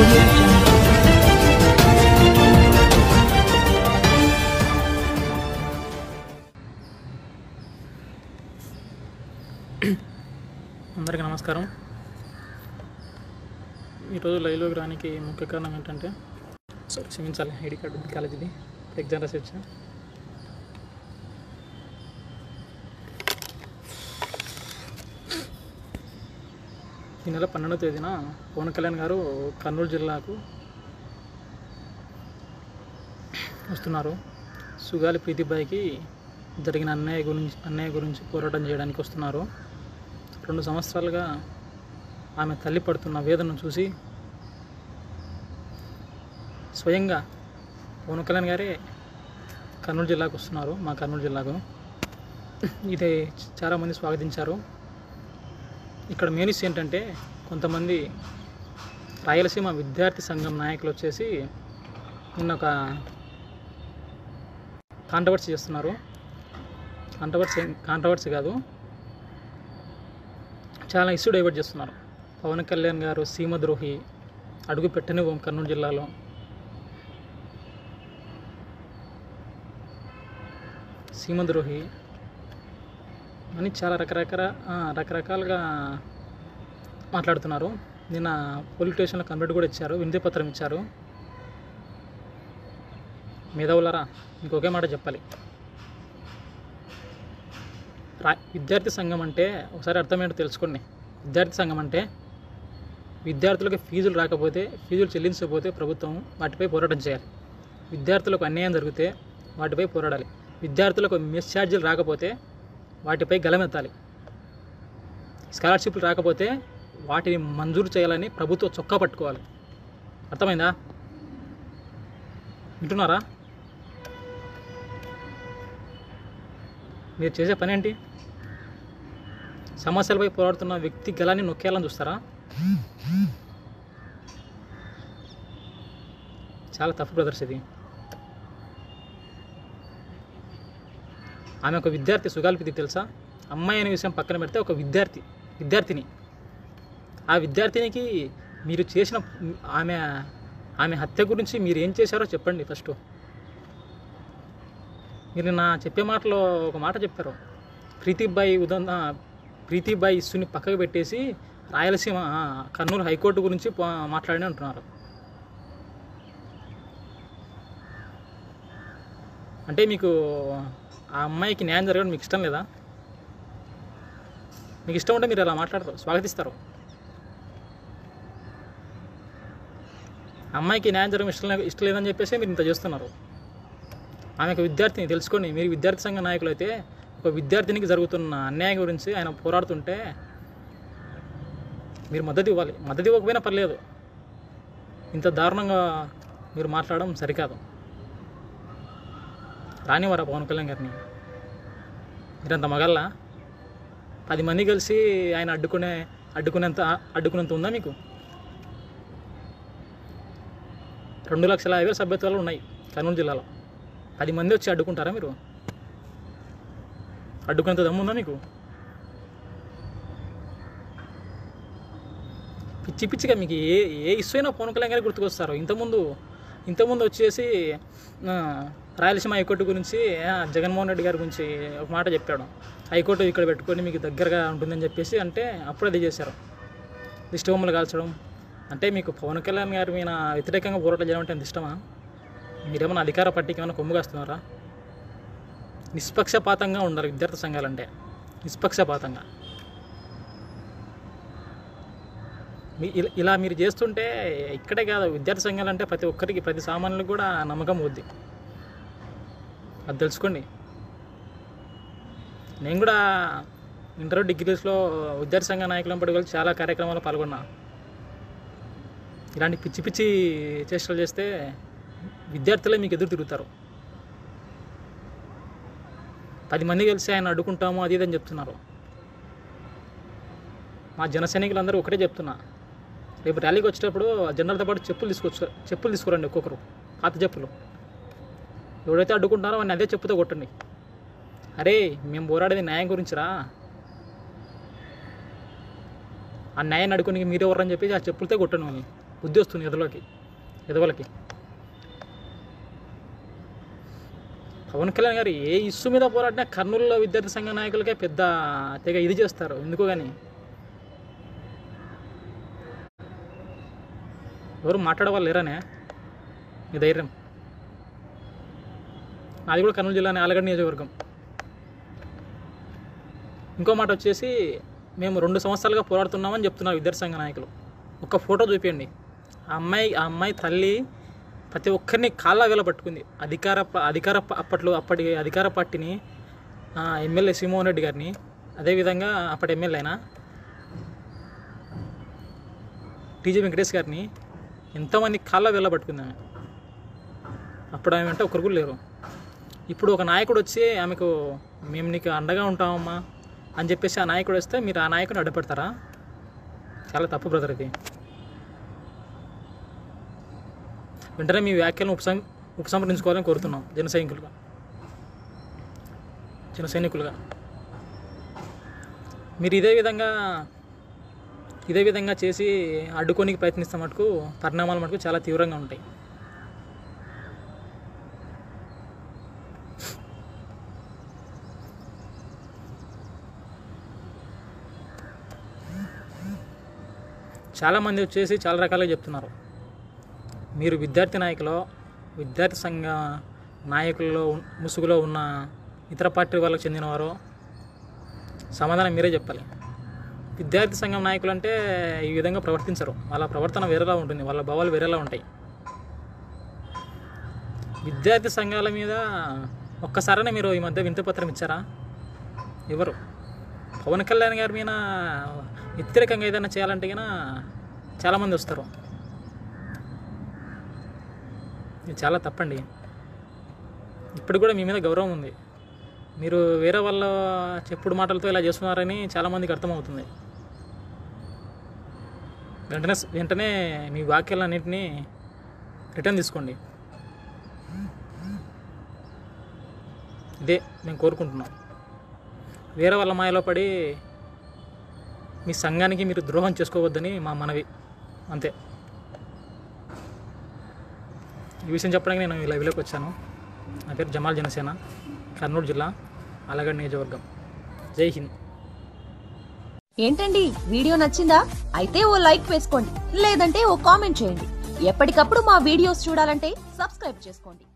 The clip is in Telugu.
audio jungle. అందరికీ నమస్కారం ఈరోజు లైవ్లోకి రానికి ముఖ్య కారణం ఏంటంటే సారీ క్షమించాలి ఐడి కార్డు ఉంది కాలేజీది ఎగ్జామ్ రాసి వచ్చా ఈ నెల పన్నెండవ తేదీన పవన్ కళ్యాణ్ గారు కర్నూలు జిల్లాకు వస్తున్నారు సుగాలి ప్రీతిబాయికి జరిగిన అన్యాయ గురించి అన్యాయ గురించి పోరాటం చేయడానికి వస్తున్నారు రెండు సంవత్సరాలుగా ఆమె తల్లి పడుతున్న వేదనను చూసి స్వయంగా పవన్ కళ్యాణ్ గారే కర్నూలు జిల్లాకు వస్తున్నారు మా కర్నూలు జిల్లాకు ఇది చాలామంది స్వాగతించారు ఇక్కడ మెయిన్ ఇష్యూ ఏంటంటే కొంతమంది రాయలసీమ విద్యార్థి సంఘం నాయకులు వచ్చేసి నిన్న ఒక కాంట్రవర్సీ చేస్తున్నారు కాంట్రవర్సీ కాంట్రవర్సీ కాదు చాలా ఇష్యూ డైవర్ట్ చేస్తున్నారు పవన్ కళ్యాణ్ గారు సీమద్రోహి అడుగు పెట్టని కర్నూలు జిల్లాలో సీమద్రోహి అని చాలా రకరకాల ఆ, రకరకాలుగా మాట్లాడుతున్నారు నిన్న పోలీస్ స్టేషన్లో కంప్లైంట్ కూడా ఇచ్చారు వినతి పత్రం ఇచ్చారు మేధావులారా ఇంకొకే మాట చెప్పాలి రా విద్యార్థి సంఘం అంటే ఒకసారి అర్థమేంటో తెలుసుకోండి విద్యార్థి సంఘం అంటే విద్యార్థులకు ఫీజులు రాకపోతే ఫీజులు చెల్లించకపోతే ప్రభుత్వం వాటిపై పోరాటం చేయాలి విద్యార్థులకు అన్యాయం జరిగితే వాటిపై పోరాడాలి విద్యార్థులకు మెస్ ఛార్జీలు రాకపోతే వాటిపై గలమెత్తాలి స్కాలర్షిప్లు రాకపోతే వాటిని మంజూరు చేయాలని ప్రభుత్వం చొక్కా పట్టుకోవాలి అర్థమైందా వింటున్నారా మీరు చేసే పని ఏంటి సమస్యలపై పోరాడుతున్న వ్యక్తి గలాన్ని నొక్కేయాలని చూస్తారా చాలా తప్పు బ్రదర్స్ ఇది ఆమె ఒక విద్యార్థి సుగాల్పిది తెలుసా అమ్మాయి అనే విషయం పక్కన పెడితే ఒక విద్యార్థి విద్యార్థిని ఆ విద్యార్థినికి మీరు చేసిన ఆమె ఆమె హత్య గురించి మీరు ఏం చేశారో చెప్పండి ఫస్ట్ మీరు నా చెప్పే మాటలో ఒక మాట చెప్పారు ప్రీతిబాయి ఉదంత ప్రీతిబాయి ఇస్సుని పక్కకు పెట్టేసి రాయలసీమ ఆ, కర్నూలు హైకోర్టు గురించి పో- మాట్లాడి అంటున్నారు అంటే మీకు ఆ అమ్మాయికి న్యాయం జరగడం మీకు ఇష్టం లేదా మీకు ఇష్టం ఉంటే మీరు అలా మాట్లాడరు స్వాగతిస్తారు అమ్మాయికి న్యాయం జరగడం ఇష్టం లే- ఇష్టం లేదని చెప్పేసి మీరు ఇంత చేస్తున్నారు ఆమె ఒక విద్యార్థిని తెలుసుకోండి మీరు విద్యార్థి సంఘ నాయకులు అయితే ఒక విద్యార్థినికి జరుగుతున్న అన్యాయం గురించి ఆయన పోరాడుతుంటే మీరు మద్దతు ఇవ్వాలి మద్దతు ఇవ్వకపోయినా పర్లేదు ఇంత దారుణంగా మీరు మాట్లాడడం సరికాదు రానివారా పవన్ కళ్యాణ్ గారిని మీరంత మగల్లా పది మంది కలిసి ఆయన అడ్డుకునే అడ్డుకునేంత అడ్డుకునేంత ఉందా మీకు రెండు లక్షల యాభై వేల సభ్యత్వాలు ఉన్నాయి కర్నూలు జిల్లాలో పది మంది వచ్చి అడ్డుకుంటారా మీరు అడ్డుకునేంత దమ్ము ఉందా మీకు పిచ్చి పిచ్చిగా మీకు ఏ ఏ ఇష్యూ అయినా పవన్ కళ్యాణ్ గారికి గుర్తుకొస్తారు ఇంతకుముందు ఇంతకుముందు వచ్చేసి ఆ, రాయలసీమ హైకోర్టు గురించి ఆ, జగన్మోహన్ రెడ్డి గారి గురించి ఒక మాట చెప్పాడు హైకోర్టు ఇక్కడ పెట్టుకొని మీకు దగ్గరగా ఉంటుందని చెప్పేసి అంటే అప్పుడు అది చేశారు దిష్టి బొమ్మలు కాల్చడం అంటే మీకు పవన్ కళ్యాణ్ గారి మీద వ్యతిరేకంగా పోరాటం చేయడం అంటే అంత ఇష్టమా మీరేమైనా అధికార పార్టీకి ఏమైనా కొమ్ము కాస్తున్నారా నిష్పక్షపాతంగా ఉండాలి విద్యార్థి సంఘాలంటే నిష్పక్షపాతంగా మీ ఇలా- ఇలా మీరు చేస్తుంటే ఇక్కడే కాదు విద్యార్థి సంఘాలు అంటే ప్రతి ఒక్కరికి ప్రతి సామాన్యులకు కూడా నమ్మకం వద్ది అది తెలుసుకోండి నేను కూడా ఇంటర్ డిగ్రీస్లో విద్యార్థి సంఘ నాయకులను పడి కలిసి చాలా కార్యక్రమాల్లో పాల్గొన్నా ఇలాంటి పిచ్చి పిచ్చి చేష్టలు చేస్తే విద్యార్థులే మీకు ఎదురు తిరుగుతారు పది మంది కలిసి ఆయన అడ్డుకుంటాము అది ఇది అని చెప్తున్నారు మా జన సైనికులందరూ ఒకటే చెప్తున్నా రేపు ర్యాలీకి వచ్చేటప్పుడు జనరల్తో పాటు చెప్పులు తీసుకొచ్చు చెప్పులు తీసుకురండి ఒక్కొక్కరు పాత చెప్పులు ఎవడైతే అడ్డుకుంటారో వాడిని అదే చెప్పుతో కొట్టండి అరే మేము పోరాడేది న్యాయం గురించిరా ఆ న్యాయాన్ని అడుగుని మీరు ఎవరని చెప్పి ఆ చెప్పులతో కొట్టండి వాళ్ళని బుద్ధి వస్తుంది ఎదలోకి ఎదవలకి పవన్ కళ్యాణ్ గారు ఏ ఇష్యూ మీద పోరాడినా కర్నూలులో విద్యార్థి సంఘ నాయకులకే పెద్ద తెగ ఇది చేస్తారు ఎందుకో కానీ ఎవరు మాట్లాడవాళ్ళు లేరనే మీ ధైర్యం నాది కూడా కర్నూలు జిల్లానే ఆలగడ్డ నియోజకవర్గం ఇంకో మాట వచ్చేసి మేము రెండు సంవత్సరాలుగా పోరాడుతున్నామని చెప్తున్నారు విద్యార్థి సంఘ నాయకులు ఒక ఫోటో చూపించండి ఆ అమ్మాయి ఆ అమ్మాయి తల్లి ప్రతి ఒక్కరిని కాళ్ళ వేల పట్టుకుంది అధికార ప- అధికార ప- అప్పట్లో అప్పటి అధికార పార్టీని ఆ, ఎమ్మెల్యే శ్రీమోహన్ రెడ్డి గారిని అదేవిధంగా అప్పటి ఎమ్మెల్యే అయినా టీజీ వెంకటేష్ గారిని ఎంతోమంది కాళ్ళ వేల పట్టుకుంది ఆమె అప్పుడు ఆమె అంటే ఒకరు కూడా లేరు ఇప్పుడు ఒక నాయకుడు వచ్చి ఆమెకు మేము నీకు అండగా ఉంటామమ్మా అని చెప్పేసి ఆ నాయకుడు వస్తే మీరు ఆ నాయకుడిని అడ్డపెడతారా చాలా తప్పు బ్రదర్ ఇది వెంటనే మీ వ్యాఖ్యలను ఉపసం ఉపసంహరించుకోవాలని కోరుతున్నాం జన సైనికులుగా జన సైనికులుగా మీరు ఇదే విధంగా ఇదే విధంగా చేసి అడ్డుకోనికి ప్రయత్నిస్తే మటుకు పరిణామాలు మటుకు చాలా తీవ్రంగా ఉంటాయి చాలామంది వచ్చేసి చాలా రకాలుగా చెప్తున్నారు మీరు విద్యార్థి నాయకులో విద్యార్థి సంఘ నాయకుల్లో ఉన్- ముసుగులో ఉన్న ఇతర పార్టీ వాళ్ళకి చెందినవారు సమాధానం మీరే చెప్పాలి విద్యార్థి సంఘం నాయకులు అంటే ఈ విధంగా ప్రవర్తించరు వాళ్ళ ప్రవర్తన వేరేలా ఉంటుంది వాళ్ళ భావాలు వేరేలా ఉంటాయి విద్యార్థి సంఘాల మీద ఒక్కసారైనా మీరు ఈ మధ్య వింతపత్రం ఇచ్చారా ఎవరు పవన్ కళ్యాణ్ గారి మీద వ్యతిరేకంగా ఏదైనా చేయాలంటే కన్నా చాలామంది వస్తారు ఇది చాలా తప్పండి ఇప్పుడు కూడా మీ మీద గౌరవం ఉంది మీరు వేరే వాళ్ళ చెప్పుడు మాటలతో ఇలా చేస్తున్నారని చాలామందికి అర్థమవుతుంది వెంటనే వెంటనే మీ వాక్యాలన్నింటినీ రిటర్న్ తీసుకోండి ఇదే మేము కోరుకుంటున్నాం వేరే వాళ్ళ మాయలో పడి మీ సంఘానికి మీరు ద్రోహం చేసుకోవద్దని మా మనవి అంతే ఈ విషయం చెప్పడానికి నేను ఇలా విలోకి వచ్చాను నా పేరు జమాల్ జనసేన కర్నూలు జిల్లా అలగడ్ నియోజకవర్గం జై హింద్ ఏంటండి వీడియో నచ్చిందా అయితే ఓ లైక్ వేసుకోండి లేదంటే ఓ కామెంట్ చేయండి ఎప్పటికప్పుడు మా వీడియోస్ చూడాలంటే సబ్స్క్రైబ్ చేసుకోండి